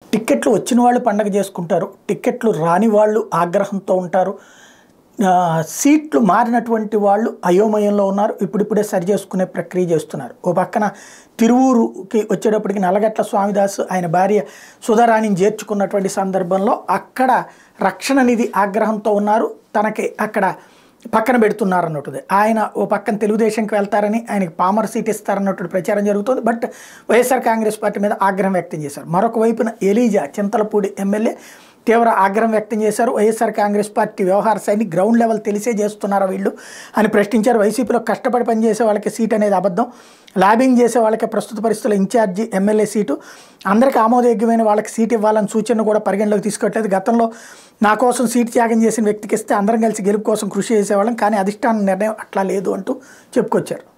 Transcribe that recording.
టిక్కెట్లు వచ్చిన వాళ్ళు పండగ చేసుకుంటారు టిక్కెట్లు రాని వాళ్ళు ఆగ్రహంతో ఉంటారు ఆ, సీట్లు మారినటువంటి వాళ్ళు అయోమయంలో ఉన్నారు ఇప్పుడిప్పుడే సరి చేసుకునే ప్రక్రియ చేస్తున్నారు ఓ పక్కన తిరువూరుకి వచ్చేటప్పటికి నల్లగట్ల స్వామిదాస్ ఆయన భార్య సుధారాణిని చేర్చుకున్నటువంటి సందర్భంలో అక్కడ రక్షణ నిధి ఆగ్రహంతో ఉన్నారు తనకి అక్కడ పక్కన పెడుతున్నారు అన్నట్టుది ఆయన ఓ పక్కన తెలుగుదేశంకి వెళ్తారని ఆయనకి పామర్ సీట్ ఇస్తారన్నట్టు ప్రచారం జరుగుతుంది బట్ వైఎస్ఆర్ కాంగ్రెస్ పార్టీ మీద ఆగ్రహం వ్యక్తం చేశారు మరొక వైపున ఎలీజా చింతలపూడి ఎమ్మెల్యే తీవ్ర ఆగ్రహం వ్యక్తం చేశారు వైఎస్ఆర్ కాంగ్రెస్ పార్టీ వ్యవహార శైలి గ్రౌండ్ లెవెల్ తెలిసే చేస్తున్నారా వీళ్ళు అని ప్రశ్నించారు వైసీపీలో కష్టపడి పనిచేసే వాళ్ళకి సీట్ అనేది అబద్ధం లాబింగ్ చేసే వాళ్ళకి ప్రస్తుత పరిస్థితుల్లో ఇన్ఛార్జి ఎమ్మెల్యే సీటు అందరికీ ఆమోదయోగ్యమైన వాళ్ళకి సీట్ ఇవ్వాలని సూచన కూడా పరిగణలోకి తీసుకోవట్లేదు గతంలో నా కోసం సీట్ త్యాగం చేసిన వ్యక్తికి ఇస్తే అందరం కలిసి గెలుపు కోసం కృషి చేసేవాళ్ళం కానీ అధిష్టాన నిర్ణయం అట్లా లేదు అంటూ చెప్పుకొచ్చారు